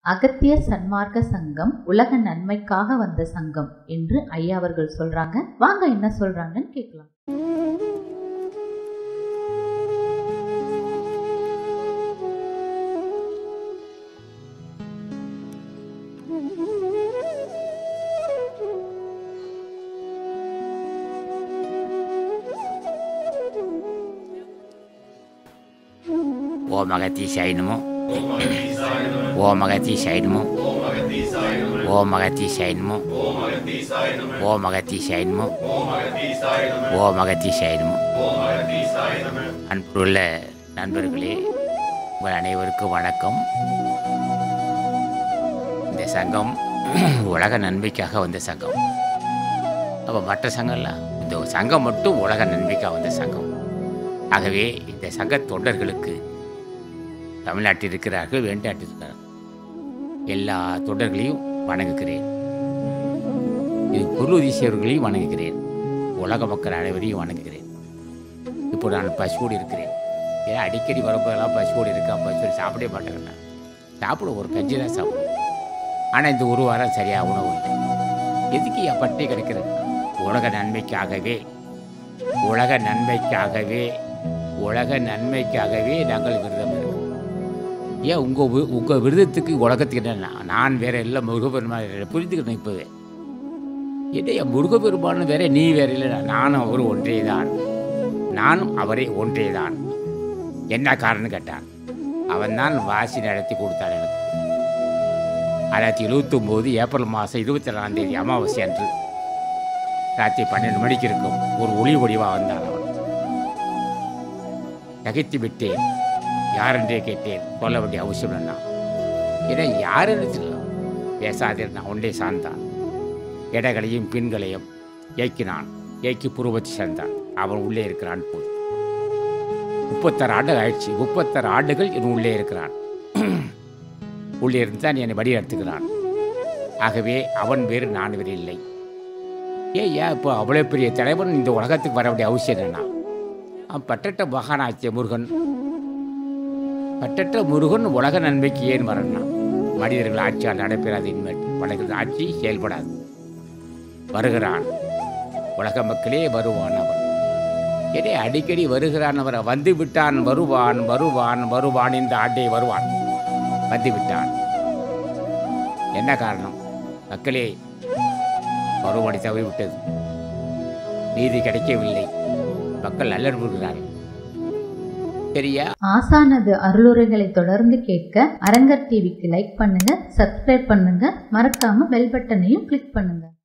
அகத்திய சன்மார்க்க சங்கம் உலக நன்மைக்காக வந்த சங்கம் என்று ஐயா அவர்கள் சொல்றாங்க வாங்க என்ன சொல்றாங்கன்னு கேட்கலாம் ஓம் அகத்தீசாய நமோ ஓம் அகத்தீசாய நமோ ஓம் அகத்தீசாய நமோ ஓம் அகத்தீசாய நமோ ஓம் அகத்தீசாய நமோ அன்புள்ள நண்பர்களே உங்கள் அனைவருக்கும் வணக்கம் இந்த சங்கம் உலக நன்மைக்காக வந்த சங்கம் அப்போ மற்ற சங்கம்லாம் இந்த சங்கம் மட்டும் உலக நன்மைக்காக வந்த சங்கம் ஆகவே இந்த சங்க தொண்டர்களுக்கு தமிழ்நாட்டில் இருக்கிறார்கள் வெளிநாட்டில் இருக்கிறார்கள் எல்லா தொண்டர்களையும் வணங்குகிறேன் இது பொருளுதீசியவர்களையும் வணங்குகிறேன் உலக மக்கள் அனைவரையும் வணங்குகிறேன் இப்போ நான் பசுவோடு இருக்கிறேன் ஏன்னா அடிக்கடி வரும்போதெல்லாம் பசுவோடு இருக்கா பசுவோடு சாப்பிடவே மாட்டேங்கிறேன் சாப்பிட ஒரு கஞ்சி தான் சாப்பிடுவோம் ஆனால் இந்த ஒரு வாரம் சரியாக உணவு இல்லை எதுக்கு என் பட்டை கிடைக்கிறது உலக நன்மைக்காகவே உலக நன்மைக்காகவே உலக நன்மைக்காகவே நாங்கள் விரதம் இருக்கோம் ஏன் உங்கள் உங்கள் விரதத்துக்கு உலகத்துக்கு என்ன நான் வேற எல்லாம் முருகப்பெருமான் புரிந்துக்கிட்டேன் இப்போவே என்ன என் முருகப்பெருமான் வேற நீ வேற இல்லை நானும் அவர் ஒன்றே தான் நானும் அவரே ஒன்றே தான் என்ன காரணம் கேட்டான் அவன் தான் வாசி நடத்தி கொடுத்தான் எனக்கு ஆயிரத்தி எழுபத்தொம்போது ஏப்ரல் மாதம் இருபத்தி ரெண்டாம் தேதி அமாவாசை அன்று ராத்திரி பன்னெண்டு மணிக்கு இருக்கும் ஒரு ஒளி ஒளிவாக வந்தான் அவன் நகைத்து விட்டேன் யாரென்றே கேட்டேன் சொல்ல வேண்டிய அவசியம் என்ன ஏன்னா யாரிடத்தில் பேசாதே நான் ஒன்றே சார்ந்தான் இடங்களையும் பின்களையும் ஏக்கினான் ஏக்கி புருவத்தை சேர்ந்தான் அவன் உள்ளே இருக்கிறான் போது முப்பத்தாறு ஆண்டு ஆயிடுச்சு முப்பத்தாறு ஆண்டுகள் இவன் உள்ளே இருக்கிறான் உள்ளே இருந்து தான் என்னை வழி நடத்துகிறான் ஆகவே அவன் வேறு நான் வேறு இல்லை ஏன் ஏன் இப்போ அவ்வளோ பெரிய தலைவன் இந்த உலகத்துக்கு வர வேண்டிய அவசியம் என்ன அவன் பட்டற்ற மகானாச்சிய முருகன் பட்டற்ற முருகன் உலக நன்மைக்கு ஏன் வரணும் மனிதர்கள் ஆட்சியால் நடைபெறாது இனிமேல் வடக்கு ஆட்சி செயல்படாது வருகிறான் உலக மக்களே வருவான் அவன் ஏனே அடிக்கடி வருகிறான் அவரை வந்து விட்டான் வருவான் வருவான் வருவான் இந்த ஆண்டே வருவான் வந்து விட்டான் என்ன காரணம் மக்களே பருவமடை தவறிவிட்டது நீதி கிடைக்கவில்லை மக்கள் அல்லற்புகிறார்கள் சரியா ஆசானது அருளுரைகளை தொடர்ந்து கேட்க அரங்கர் டிவிக்கு லைக் பண்ணுங்க சப்ஸ்கிரைப் பண்ணுங்க மறக்காம பெல் பட்டனையும் கிளிக் பண்ணுங்க